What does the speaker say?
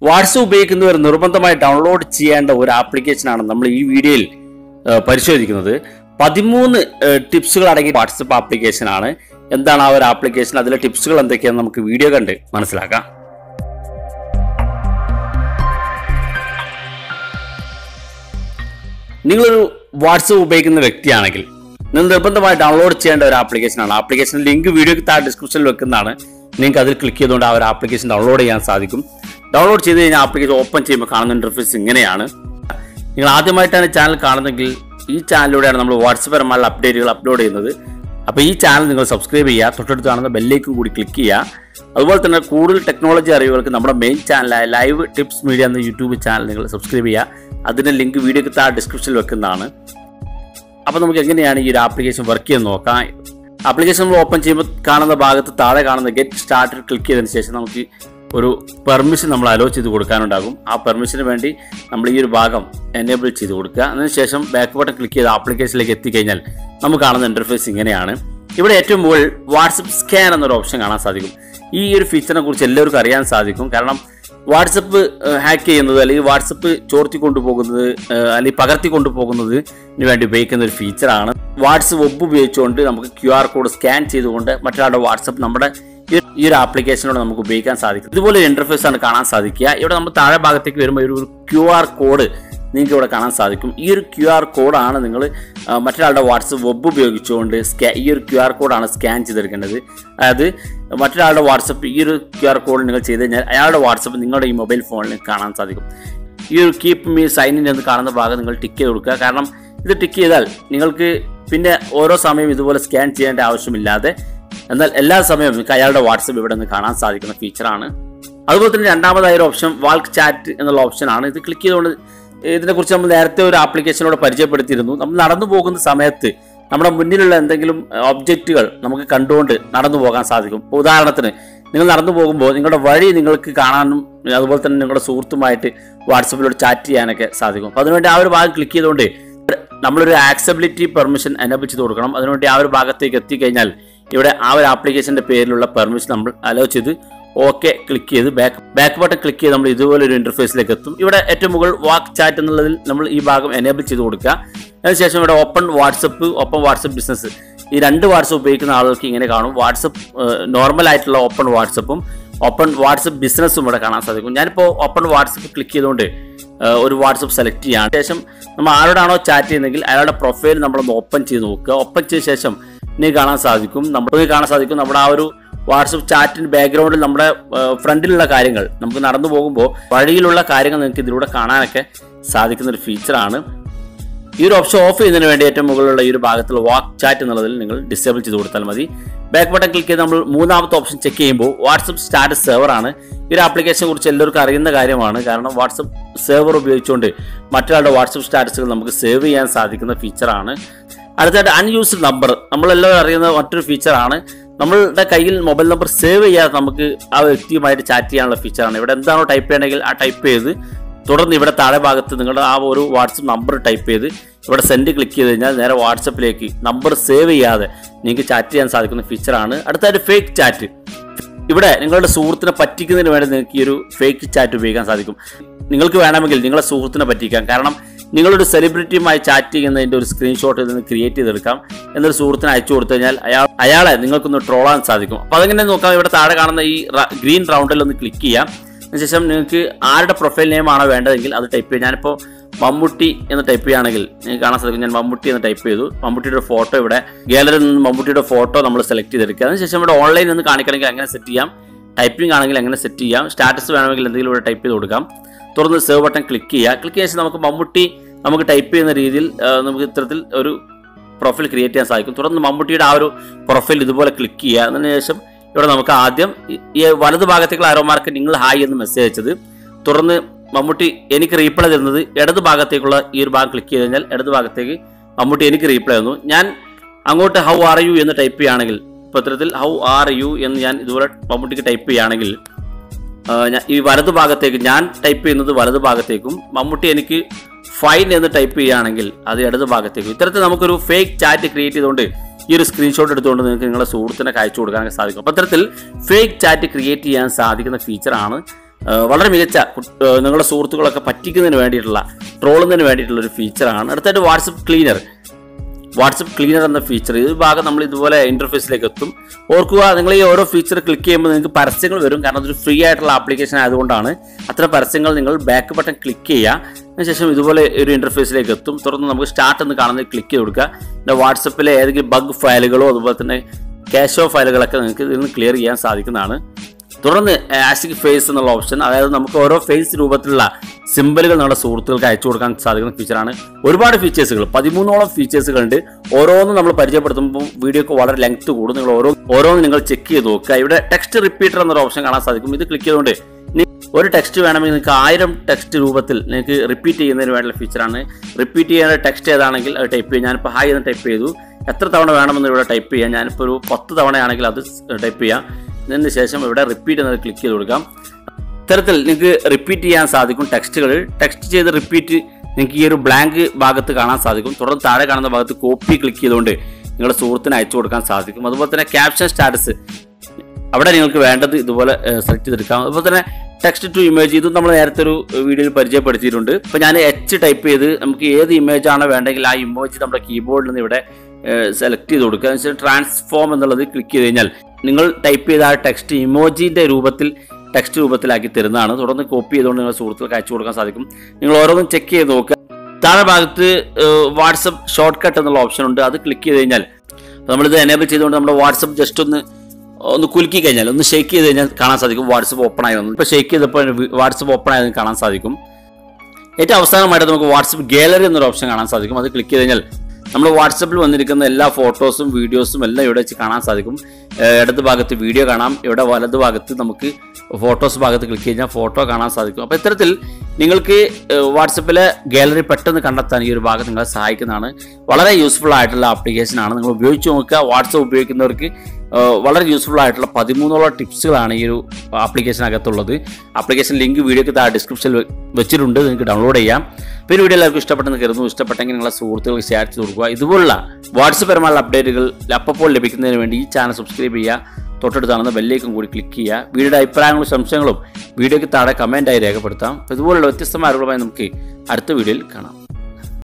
WhatsApp ഉപയോഗിക്കുന്നവർ നിർബന്ധമായി download ചെയ്യേണ്ട ഒരു ആപ്ലിക്കേഷനാണ് നമ്മൾ ഈ വീഡിയോയിൽ ഏഹ്, പരിശോധിക്കുന്നത് പതിമൂന്ന് ഏഹ്, ടിപ്സുകൾ അടങ്ങിയ വാട്സപ്പ് ആപ്ലിക്കേഷനാണ് എന്താണ് ആ ഒരു ആപ്ലിക്കേഷൻ അതിലെ ടിപ്സുകൾ എന്തൊക്കെയാണെന്ന് നമുക്ക് വീഡിയോ കണ്ട് മനസ്സിലാക്കാം നിങ്ങളൊരു വാട്സപ്പ് ഉപയോഗിക്കുന്ന വ്യക്തിയാണെങ്കിൽ നിങ്ങൾ നിർബന്ധമായി ഡൗൺലോഡ് ചെയ്യേണ്ട ഒരു ആപ്ലിക്കേഷനാണ് ആപ്ലിക്കേഷൻ ലിങ്ക് വീഡിയോക്ക് താഴെ ഡിസ്ക്രിപ്ഷനിൽ വെക്കുന്നതാണ് നിങ്ങൾക്ക് അതിൽ ക്ലിക്ക് ചെയ്തുകൊണ്ട് ആ ഒരു ആപ്ലിക്കേഷൻ ഡൗൺലോഡ് ചെയ്യാൻ സാധിക്കും ഡൗൺലോഡ് ചെയ്ത് കഴിഞ്ഞാൽ ആപ്ലിക്കേഷൻ ഓപ്പൺ ചെയ്യുമ്പോൾ കാണുന്ന ഇന്റർഫേസ് ഇങ്ങനെയാണ് നിങ്ങൾ ആദ്യമായിട്ടാണ് ചാനൽ കാണുന്നതെങ്കിൽ ഈ ചാനലിലൂടെയാണ് നമ്മൾ വാട്സപ്പ് പരമായുള്ള അപ്ഡേറ്റുകൾ അപ്ലോഡ് ചെയ്യുന്നത് അപ്പോൾ ഈ ചാനൽ നിങ്ങൾ സബ്സ്ക്രൈബ് ചെയ്യുക തൊട്ടടുത്ത് കാണുന്ന ബെല്ലേക്കും കൂടി ക്ലിക്ക് ചെയ്യുക അതുപോലെ തന്നെ കൂടുതൽ ടെക്നോളജി അറിവുകൾക്ക് നമ്മുടെ മെയിൻ ചാനലായ ലൈവ് ടിപ്സ് മീഡിയ എന്ന യൂട്യൂബ് ചാനൽ നിങ്ങൾ സബ്സ്ക്രൈബ് ചെയ്യുക അതിൻ്റെ ലിങ്ക് വീഡിയോക്ക് താഴെ ഡിസ്ക്രിപ്ഷനിൽ വെക്കുന്നതാണ് അപ്പോൾ നമുക്ക് എങ്ങനെയാണ് ഈ ഒരു ആപ്ലിക്കേഷൻ വർക്ക് ചെയ്യുന്നത് നോക്കാം ആപ്ലിക്കേഷൻ നമ്മൾ ഓപ്പൺ ചെയ്യുമ്പോൾ കാണുന്ന ഭാഗത്ത് താഴെ കാണുന്ന ഗെറ്റ് സ്റ്റാർട്ടിൽ ക്ലിക്ക് ചെയ്തതിന് ശേഷം നമുക്ക് ഒരു പെർമിഷൻ നമ്മൾ അലോ ചെയ്ത് കൊടുക്കാനുണ്ടാകും ആ പെർമിഷന് വേണ്ടി നമ്മൾ ഈ ഒരു ഭാഗം എനേബിൾ ചെയ്ത് കൊടുക്കുക അതിനുശേഷം ബാക്ക് ബട്ടൺ ക്ലിക്ക് ചെയ്ത് ആപ്ലിക്കേഷനിലേക്ക് എത്തിക്കഴിഞ്ഞാൽ നമുക്ക് കാണുന്ന ഇന്റർഫേസ് ഇങ്ങനെയാണ് ഇവിടെ ഏറ്റവും മുകളിൽ വാട്സപ്പ് സ്കാൻ എന്നൊരു ഓപ്ഷൻ കാണാൻ സാധിക്കും ഈ ഒരു ഫീച്ചറിനെ കുറിച്ച് എല്ലാവർക്കും അറിയാൻ സാധിക്കും കാരണം വാട്സപ്പ് ഹാക്ക് ചെയ്യുന്നത് അല്ലെങ്കിൽ വാട്സപ്പ് ചോർത്തി കൊണ്ടുപോകുന്നത് ഏഹ്, അല്ലെങ്കിൽ പകർത്തി കൊണ്ടുപോകുന്നതിന് വേണ്ടി ഉപയോഗിക്കുന്ന ഒരു ഫീച്ചറാണ് വാട്സപ്പ് വെബ് ഉപയോഗിച്ചുകൊണ്ട് നമുക്ക് ക്യു ആർ കോഡ് സ്കാൻ ചെയ്തുകൊണ്ട് മറ്റൊരാളുടെ വാട്സപ്പ് നമ്മുടെ ഈ- ഈ ഒരു ആപ്ലിക്കേഷനോട് നമുക്ക് ഉപയോഗിക്കാൻ സാധിക്കും ഇതുപോലെ ഒരു ഇന്റർഫേസ് ആണ് കാണാൻ സാധിക്കുക ഇവിടെ നമ്മൾ താഴെ ഭാഗത്തേക്ക് വരുമ്പോൾ ഒരു ക്യു ആർ കോഡ് നിങ്ങൾക്ക് ഇവിടെ കാണാൻ സാധിക്കും ഈ ഒരു ക്യു ആർ കോഡാണ് നിങ്ങൾ ആ, മറ്റൊരാളുടെ വാട്സപ്പ് വെബ് ഉപയോഗിച്ചുകൊണ്ട് സ്കാ ഈ ഒരു ക്യു ആർ കോഡാണ് സ്കാൻ ചെയ്തെടുക്കേണ്ടത് അതായത് മറ്റൊരാളുടെ വാട്സപ്പ് ഈ ഒരു ക്യു ആർ കോഡ് നിങ്ങൾ ചെയ്ത് കഴിഞ്ഞാൽ അയാളുടെ വാട്സപ്പ് നിങ്ങളുടെ ഈ മൊബൈൽ ഫോണിൽ കാണാൻ സാധിക്കും ഈ ഒരു കീപ്പ് മീ സൈൻ ഇൻ എന്ന് കാണുന്ന ഭാഗം നിങ്ങൾ ടിക്ക് ചെയ്ത് കൊടുക്കുക കാരണം ഇത് ടിക്ക് ചെയ്താൽ നിങ്ങൾക്ക് പിന്നെ ഓരോ സമയം ഇതുപോലെ സ്കാൻ ചെയ്യേണ്ട ആവശ്യമില്ലാതെ എന്നാൽ എല്ലാ സമയവും നിങ്ങൾക്ക് അയാളുടെ വാട്സപ്പ് ഇവിടെ നിന്ന് കാണാൻ സാധിക്കുന്ന ഫീച്ചറാണ് അതുപോലെ തന്നെ രണ്ടാമതായ ഒരു ഓപ്ഷൻ വാൾക്ക് ചാറ്റ് എന്നുള്ള ഓപ്ഷനാണ് ഇത് ക്ലിക്ക് ചെയ്തുകൊണ്ട് ഇതിനെക്കുറിച്ച് നമ്മൾ നേരത്തെ ഒരു ആപ്ലിക്കേഷനോട് പരിചയപ്പെടുത്തിയിരുന്നു നമ്മൾ നടന്നു പോകുന്ന സമയത്ത് നമ്മുടെ മുന്നിലുള്ള എന്തെങ്കിലും ഒബ്ജക്റ്റുകൾ നമുക്ക് കണ്ടുകൊണ്ട് നടന്നു പോകാൻ സാധിക്കും ഇപ്പോൾ ഉദാഹരണത്തിന് നിങ്ങൾ നടന്നു പോകുമ്പോൾ നിങ്ങളുടെ വഴി നിങ്ങൾക്ക് കാണാനും അതുപോലെ തന്നെ നിങ്ങളുടെ സുഹൃത്തുമായിട്ട് വാട്സപ്പിലൂടെ ചാറ്റ് ചെയ്യാനൊക്കെ സാധിക്കും അപ്പോൾ അതിനുവേണ്ടി ആ ഒരു ഭാഗം ക്ലിക്ക് ചെയ്തുകൊണ്ട് നമ്മളൊരു ആക്സബിലിറ്റി പെർമിഷൻ എനേബിൾ ചെയ്ത് കൊടുക്കണം അതിനുവേണ്ടി ആ ഒരു ഭാഗത്തേക്ക് എത്തിക്കഴിഞ്ഞാൽ ഇവിടെ ആ ഒരു ആപ്ലിക്കേഷന്റെ പേരിലുള്ള പെർമിഷൻ നമ്മൾ അലോ ചെയ്ത് ഓക്കെ ക്ലിക്ക് ചെയ്ത് ബാക്ക് ബാക്ക് ബട്ടൺ ക്ലിക്ക് ചെയ്ത് നമ്മൾ ഇതുപോലെ ഒരു ഇന്റർഫേസിലേക്ക് എത്തും ഇവിടെ ഏറ്റവും മുകളിൽ വാക്ക് ചാറ്റ് എന്നുള്ളതിൽ നമ്മൾ ഈ ഭാഗം എനേബിൾ ചെയ്ത് കൊടുക്കുക അതിനുശേഷം ഇവിടെ open WhatsApp open WhatsApp business ഈ രണ്ട് വാട്സപ്പ് ഉപയോഗിക്കുന്ന ആളുകൾക്ക് ഇങ്ങനെ കാണും വാട്സപ്പ് നോർമൽ ആയിട്ടുള്ള ഓപ്പൺ വാട്സപ്പും ഓപ്പൺ വാട്സപ്പ് ബിസിനസ്സും ഇവിടെ കാണാൻ സാധിക്കും ഞാനിപ്പോൾ ഓപ്പൺ വാട്സപ്പ് ക്ലിക്ക് ചെയ്തുകൊണ്ട് ഏഹ്, ഒരു വാട്സപ്പ് സെലക്ട് ചെയ്യാം ശേഷം നമ്മൾ ആരോടാണോ ചാറ്റ് ചെയ്യുന്നതെങ്കിൽ അയാളുടെ പ്രൊഫൈൽ നമ്മളൊന്ന് ഓപ്പൺ ചെയ്ത് നോക്കുക ഓപ്പൺ ചെയ്ത ശേഷം നിങ്ങൾക്ക് കാണാൻ സാധിക്കും നമുക്ക് കാണാൻ സാധിക്കും നമ്മുടെ ആ ഒരു വാട്സപ്പ് ചാറ്റിന് ബാക്ക്ഗ്രൗണ്ടിൽ നമ്മുടെ ഏഹ്, ഫ്രണ്ടിലുള്ള കാര്യങ്ങൾ നമുക്ക് നടന്നു പോകുമ്പോൾ വഴിയിലുള്ള കാര്യങ്ങൾ നിങ്ങൾക്ക് ഇതിലൂടെ കാണാനൊക്കെ സാധിക്കുന്ന ഒരു ഫീച്ചറാണ് ഈ ഒരു ഓപ്ഷൻ ഓഫ് ചെയ്യുന്നതിന് വേണ്ടി ഏറ്റവും മുകളിലുള്ള ഈ ഒരു ഭാഗത്തുള്ള വാക്ക് ചാറ്റ് എന്നുള്ളതിൽ നിങ്ങൾ ഡിസേബിൾ ചെയ്ത് കൊടുത്താൽ മതി ബാക്ക് ബട്ടൺ ക്ലിക്ക് ചെയ്ത് നമ്മൾ മൂന്നാമത്തെ ഓപ്ഷൻ ചെക്ക് ചെയ്യുമ്പോൾ വാട്സപ്പ് സ്റ്റാറ്റസ് സെർവർ ആണ് ഈ ഒരു ആപ്ലിക്കേഷനെ കുറിച്ച് എല്ലാവർക്കും അറിയുന്ന കാര്യമാണ് കാരണം വാട്സപ്പ് സെർവർ ഉപയോഗിച്ചുകൊണ്ട് മറ്റൊരാളുടെ വാട്സപ്പ് സ്റ്റാറ്റസുകൾ നമുക്ക് സേവ് ചെയ്യാൻ സാധിക്കുന്ന ഫീച്ചറാണ് അടുത്തായിട്ട് അൺയൂസ്ഡ് നമ്പർ നമ്മളെല്ലാവരും അറിയുന്ന മറ്റൊരു ഫീച്ചറാണ് നമ്മളുടെ കയ്യിൽ മൊബൈൽ നമ്പർ സേവ് ചെയ്യാതെ നമുക്ക് ആ വ്യക്തിയുമായിട്ട് ചാറ്റ് ചെയ്യാനുള്ള ഫീച്ചറാണ് ഇവിടെ എന്താണോ ടൈപ്പ് ചെയ്യണമെങ്കിൽ ആ ടൈപ്പ് ചെയ്ത് തുടർന്ന് ഇവിടെ താഴെ ഭാഗത്ത് നിങ്ങളുടെ ആ ഒരു വാട്സപ്പ് നമ്പർ ടൈപ്പ് ചെയ്ത് ഇവിടെ സെൻഡ് ക്ലിക്ക് ചെയ്ത് കഴിഞ്ഞാൽ നേരെ വാട്സപ്പിലേക്ക് നമ്പർ സേവ് ചെയ്യാതെ നിങ്ങൾക്ക് ചാറ്റ് ചെയ്യാൻ സാധിക്കുന്ന ഫീച്ചറാണ് അടുത്തായിട്ട് ഫേക്ക് ചാറ്റ് ഇവിടെ നിങ്ങളുടെ സുഹൃത്തിനെ പറ്റിക്കുന്നതിന് വേണ്ടി നിങ്ങൾക്ക് ഈ ഒരു ഫേക്ക് ചാറ്റ് ഉപയോഗിക്കാൻ സാധിക്കും നിങ്ങൾക്ക് വേണമെങ്കിൽ നിങ്ങളെ സുഹൃത്തിനെ പറ്റിക്കാം കാരണം നിങ്ങളൊരു സെലിബ്രിറ്റിയുമായി ചാറ്റ് ചെയ്യുന്നതിൻ്റെ ഒരു സ്ക്രീൻഷോട്ട് ഇതിൽ നിന്ന് ക്രിയേറ്റ് ചെയ്തെടുക്കാം എന്നൊരു സുഹൃത്തിനെ അയച്ചു കൊടുത്തു കഴിഞ്ഞാൽ അയാൾ അയാളെ നിങ്ങൾക്കൊന്ന് ട്രോളാൻ സാധിക്കും അപ്പോൾ അതെങ്ങനെ നോക്കാം ഇവിടെ താഴെ കാണുന്ന ഈ ഗ്രീൻ റൗണ്ടിൽ ഒന്ന് ക്ലിക്ക് ചെയ്യാം അതിനുശേഷം നിങ്ങൾക്ക് ആരുടെ പ്രൊഫൈൽ നെയിം ആണോ വേണ്ടതെങ്കിൽ അത് ടൈപ്പ് ചെയ്യാം ഞാനിപ്പോൾ മമ്മൂട്ടി എന്ന് ടൈപ്പ് ചെയ്യുകയാണെങ്കിൽ നിങ്ങൾക്ക് കാണാൻ സാധിക്കും ഞാൻ മമ്മൂട്ടി എന്ന് ടൈപ്പ് ചെയ്തു മമ്മൂട്ടിയുടെ ഫോട്ടോ ഇവിടെ ഗാലറിയിൽ നിന്ന് മമ്മൂട്ടിയുടെ ഫോട്ടോ നമ്മൾ സെലക്ട് ചെയ്തെടുക്കുക അതിനുശേഷം ഇവിടെ ഓൺലൈൻ നിന്ന് കാണിക്കണമെങ്കിൽ അങ്ങനെ സെറ്റ് ചെയ്യാം ടൈപ്പിംഗ് ആണെങ്കിൽ അങ്ങനെ സെറ്റ് ചെയ്യാം സ്റ്റാറ്റസ് വേണമെങ്കിൽ എന്തെങ്കിലും ഇവിടെ ടൈപ്പ് ചെയ്ത് കൊടുക്കാം തുറന്ന് സേവ് ബട്ടൺ ക്ലിക്ക് ചെയ്യുക ക്ലിക്ക് ചെയ്ത ശേഷം നമുക്ക് മമ്മൂട്ടി നമുക്ക് ടൈപ്പ് ചെയ്യുന്ന രീതിയിൽ ആ, നമുക്ക് ഇത്തരത്തിൽ ഒരു പ്രൊഫൈൽ ക്രിയേറ്റ് ചെയ്യാൻ സാധിക്കും തുടർന്ന് മമ്മൂട്ടിയുടെ ആ ഒരു പ്രൊഫൈൽ ഇതുപോലെ ക്ലിക്ക് ചെയ്യുക അതിനുശേഷം ഇവിടെ നമുക്ക് ആദ്യം ഈ- ഈ വലതു ഭാഗത്തേക്കുള്ള ആരോമാർക്ക് നിങ്ങൾ ഹായ് എന്ന് മെസ്സേജ് അയച്ചത് തുടർന്ന് മമ്മൂട്ടി എനിക്ക് റീപ്ലൈ തരുന്നത് ഇടത് ഭാഗത്തേക്കുള്ള ഈ ഒരു ഭാഗം ക്ലിക്ക് ചെയ്ത് കഴിഞ്ഞാൽ ഇടത് ഭാഗത്തേക്ക് മമ്മൂട്ടി എനിക്ക് റീപ്ലൈ തന്നു ഞാൻ അങ്ങോട്ട് ഹൗ ആർ യു എന്ന് ടൈപ്പ് ചെയ്യുകയാണെങ്കിൽ ഇപ്പോൾ ഇത്തരത്തിൽ ഹൗ ആർ യു എന്ന് ഞാൻ ഇതുപോലെ മമ്മൂട്ടിക്ക് ടൈപ്പ് ചെയ്യുകയാണെങ്കിൽ ആ, ഞാൻ- ഈ വലതു ഭാഗത്തേക്ക് ഞാൻ ടൈപ്പ് ചെയ്യുന്നത് വലതു ഭാഗത്തേക്കും മമ്മൂട്ടി എനിക്ക് ഫൈൻ എന്ന് ടൈപ്പ് ചെയ്യുകയാണെങ്കിൽ അത് ഇടത് ഭാഗത്തേക്കും ഇത്തരത്തിൽ നമുക്കൊരു ഫേക്ക് ചാറ്റ് ക്രിയേറ്റ് ചെയ്തുകൊണ്ട് ഈ ഒരു സ്ക്രീൻഷോട്ട് എടുത്തുകൊണ്ട് നിങ്ങൾക്ക് നിങ്ങളുടെ സുഹൃത്തിനെ അയച്ചു കൊടുക്കാൻ സാധിക്കും അപ്പോൾ അത്തരത്തിൽ ഫേക്ക് ചാറ്റ് ക്രിയേറ്റ് ചെയ്യാൻ സാധിക്കുന്ന ഫീച്ചറാണ് ആ, വളരെ മികച്ച കു- ആ, നിങ്ങളുടെ സുഹൃത്തുക്കളൊക്കെ പറ്റിക്കുന്നതിന് വേണ്ടിയിട്ടുള്ള ട്രോളുന്നതിന് വേണ്ടിയിട്ടുള്ള ഒരു ഫീച്ചറാണ് അടുത്തായിട്ട് വാട്സപ്പ് ക്ലീനർ വാട്സപ്പ് ക്ലീനർ എന്ന ഫീച്ചർ ഈ ഭാഗം നമ്മൾ ഇതുപോലെ ഇന്റർഫേസിലേക്ക് എത്തും ഓർക്കുക നിങ്ങൾ ഈ ഓരോ ഫീച്ചർ ക്ലിക്ക് ചെയ്യുമ്പോൾ നിങ്ങൾക്ക് പരസ്യങ്ങൾ വരും കാരണം അതൊരു ഫ്രീ ആയിട്ടുള്ള ആപ്ലിക്കേഷൻ ആയതുകൊണ്ടാണ് അത്തരം പരസ്യങ്ങൾ നിങ്ങൾ ബാക്ക് ബട്ടൺ ക്ലിക്ക് ചെയ്യുക അതിനുശേഷം ഇതുപോലെ ഒരു ഇന്റർഫേസിലേക്ക് എത്തും തുടർന്ന് നമുക്ക് സ്റ്റാർട്ട് എന്ന് കാണുന്നത് ക്ലിക്ക് ചെയ്ത് കൊടുക്കുക പിന്നെ വാട്സപ്പിലെ ഏതെങ്കിലും ബഗ് ഫയലുകളോ അതുപോലെ തന്നെ ക്യാഷോ ഫയലുകളൊക്കെ നിങ്ങൾക്ക് ഇതിൽ നിന്ന് ക്ലിയർ ചെയ്യാൻ സാധിക്കുന്നതാണ് തുടർന്ന് ആസിക് ഫേസ് എന്നുള്ള ഓപ്ഷൻ അതായത് നമുക്ക് ഓരോ ഫേസ് രൂപത്തിലുള്ള സിമ്പലുകൾ നമ്മുടെ സുഹൃത്തുക്കൾക്ക് അയച്ചു കൊടുക്കാൻ സാധിക്കുന്ന ഫീച്ചറാണ് ഒരുപാട് ഫീച്ചേഴ്സുകൾ പതിമൂന്നോളം ഫീച്ചേഴ്സുകളുണ്ട് ഓരോന്നും നമ്മൾ പരിചയപ്പെടുത്തുമ്പോൾ വീഡിയോക്ക് വളരെ ലെങ്ത് കൂടും നിങ്ങൾ ഓരോ ഓരോന്നും നിങ്ങൾ ചെക്ക് ചെയ്ത് നോക്കുക ഇവിടെ ടെക്സ്റ്റ് റിപ്പീറ്റർ എന്നൊരു ഓപ്ഷൻ കാണാൻ സാധിക്കും ഇത് ക്ലിക്ക് ചെയ്തുകൊണ്ട് ഇനി ഒരു ടെക്സ്റ്റ് വേണമെങ്കിൽ നിങ്ങൾക്ക് ആയിരം ടെക്സ്റ്റ് രൂപത്തിൽ നിങ്ങൾക്ക് റിപ്പീറ്റ് ചെയ്യുന്നതിന് വേണ്ടിയുള്ള ഫീച്ചറാണ് റിപ്പീറ്റ് ചെയ്യേണ്ട ടെക്സ്റ്റ് ഏതാണെങ്കിൽ അത് ടൈപ്പ് ചെയ്യാം ഞാനിപ്പോൾ ഹായ് എന്ന് ടൈപ്പ് ചെയ്തു എത്ര തവണ വേണമെന്ന് ഇവിടെ ടൈപ്പ് ചെയ്യാം ഞാനിപ്പോൾ ഒരു പത്ത് തവണയാണെങ്കിൽ അത് ടൈപ്പ് ചെയ്യാം ഇതിന് ശേഷം ഇവിടെ റിപ്പീറ്റ് എന്നത് ക്ലിക്ക് ചെയ്ത് കൊടുക്കാം ഇത്തരത്തിൽ നിങ്ങൾക്ക് റിപ്പീറ്റ് ചെയ്യാൻ സാധിക്കും ടെക്സ്റ്റുകൾ ടെക്സ്റ്റ് ചെയ്ത് റിപ്പീറ്റ് നിങ്ങൾക്ക് ഈ ഒരു ബ്ലാങ്ക് ഭാഗത്ത് കാണാൻ സാധിക്കും തുടർന്ന് താഴെ കാണുന്ന ഭാഗത്ത് കോപ്പി ക്ലിക്ക് ചെയ്തുകൊണ്ട് നിങ്ങളുടെ സുഹൃത്തിന് അയച്ചു കൊടുക്കാൻ സാധിക്കും അതുപോലെ തന്നെ ക്യാപ്ഷൻ സ്റ്റാറ്റസ് അവിടെ നിങ്ങൾക്ക് വേണ്ടത് ഇതുപോലെ സെലക്ട് ചെയ്തെടുക്കാം അതുപോലെ തന്നെ ടെക്സ്റ്റ് ടു ഇമേജ് ഇതും നമ്മൾ നേരത്തെ ഒരു വീഡിയോയിൽ പരിചയപ്പെടുത്തിയിട്ടുണ്ട് ഇപ്പോൾ ഞാൻ എച്ച് ടൈപ്പ് ചെയ്ത് നമുക്ക് ഏത് ഇമേജ് ആണോ വേണ്ടെങ്കിൽ ആ ഇമേജ് നമ്മുടെ കീബോർഡിൽ നിന്ന് ഇവിടെ സെലക്ട് ചെയ്ത് കൊടുക്കുക എന്ന് വെച്ചാൽ ട്രാൻസ്ഫോം എന്നുള്ളത് ക്ലിക്ക് ചെയ്ത് കഴിഞ്ഞാൽ നിങ്ങൾ ടൈപ്പ് ചെയ്ത ആ ടെക്സ്റ്റ് ഇമോജിൻ്റെ രൂപത്തിൽ ടെക്സ്റ്റ് രൂപത്തിലാക്കി തരുന്നതാണ് തുടർന്ന് കോപ്പി ചെയ്തുകൊണ്ട് നിങ്ങൾ സുഹൃത്തുക്കൾക്ക് അയച്ചു കൊടുക്കാൻ സാധിക്കും നിങ്ങൾ ഓരോന്നും ചെക്ക് ചെയ്ത് നോക്കുക താഴെ ഭാഗത്ത് വാട്സപ്പ് ഷോർട്ട് കട്ട് എന്നുള്ള ഓപ്ഷൻ ഉണ്ട് അത് ക്ലിക്ക് ചെയ്ത് കഴിഞ്ഞാൽ നമ്മളിത് എനേബിൾ ചെയ്തുകൊണ്ട് നമ്മുടെ വാട്സപ്പ് ജസ്റ്റ് ഒന്ന് ഒന്ന് കുലുക്കി കഴിഞ്ഞാൽ ഒന്ന് ഷേക്ക് ചെയ്ത് കഴിഞ്ഞാൽ കാണാൻ സാധിക്കും വാട്സപ്പ് ഓപ്പൺ ആയി വന്നു ഇപ്പോൾ ഷേക്ക് ചെയ്തപ്പോൾ വാട്സപ്പ് ഓപ്പൺ ആയത് കാണാൻ സാധിക്കും ഏറ്റവും അവസാനമായിട്ട് നമുക്ക് വാട്സപ്പ് ഗാലറി എന്നൊരു ഓപ്ഷൻ കാണാൻ സാധിക്കും അത് ക്ലിക്ക് ചെയ്ത് കഴിഞ്ഞാൽ നമ്മൾ വാട്സപ്പിൽ വന്നിരിക്കുന്ന എല്ലാ ഫോട്ടോസും വീഡിയോസും എല്ലാം ഇവിടെ വെച്ച് കാണാൻ സാധിക്കും ഏഹ് ഇടത് ഭാഗത്ത് വീഡിയോ കാണാം ഇവിടെ വലത് ഭാഗത്ത് നമുക്ക് ഫോട്ടോസ് ഭാഗത്ത് ക്ലിക്ക് കഴിഞ്ഞാൽ ഫോട്ടോ കാണാൻ സാധിക്കും അപ്പോൾ ഇത്തരത്തിൽ നിങ്ങൾക്ക് ഏഹ് വാട്സപ്പിലെ ഗാലറി പെട്ടെന്ന് കണ്ടെത്താൻ ഈ ഒരു ഭാഗം നിങ്ങളെ സഹായിക്കുന്നതാണ് വളരെ യൂസ്ഫുൾ ആയിട്ടുള്ള ആപ്ലിക്കേഷനാണ് നിങ്ങൾ ഉപയോഗിച്ച് നോക്കുക വാട്സപ്പ് ഉപയോഗിക്കുന്നവർക്ക് ഏഹ് വളരെ യൂസ്ഫുൾ ആയിട്ടുള്ള പതിമൂന്നോളം ടിപ്സുകളാണ് ഈ ഒരു ആപ്ലിക്കേഷനകത്തുള്ളത് ആപ്ലിക്കേഷൻ ലിങ്ക് വീഡിയോക്ക് താഴെ ഡിസ്ക്രിപ്ഷനിൽ വെച്ചിട്ടുണ്ട് നിങ്ങൾക്ക് ഡൗൺലോഡ് ചെയ്യാം അപ്പോൾ ഈ വീഡിയോ എല്ലാവർക്കും ഇഷ്ടപ്പെട്ടെന്ന് കരുതുന്നു ഇഷ്ടപ്പെട്ടെങ്കിൽ നിങ്ങളെ സുഹൃത്തുക്കൾക്ക് ഷെയർ ചെയ്ത് കൊടുക്കുക ഇതുപോലുള്ള വാട്സപ്പ് പരമായുള്ള അപ്ഡേറ്റുകൾ അപ്പോൾ ലഭിക്കുന്നതിന് വേണ്ടി ഈ ചാനൽ സബ്സ്ക്രൈബ് ചെയ്യുക തൊട്ടടുത്താണെന്ന് ബെല്ലേക്കും കൂടി ക്ലിക്ക് ചെയ്യുക വീഡിയോയുടെ അഭിപ്രായങ്ങളും സംശയങ്ങളും വീഡിയോയ്ക്ക് താഴെ കമൻറ്റായി രേഖപ്പെടുത്താം അപ്പോൾ ഇതുപോലുള്ള വ്യത്യസ്തമായ അറിവുകളുമായി നമുക്ക് അടുത്ത വീഡിയോയിൽ കാണാം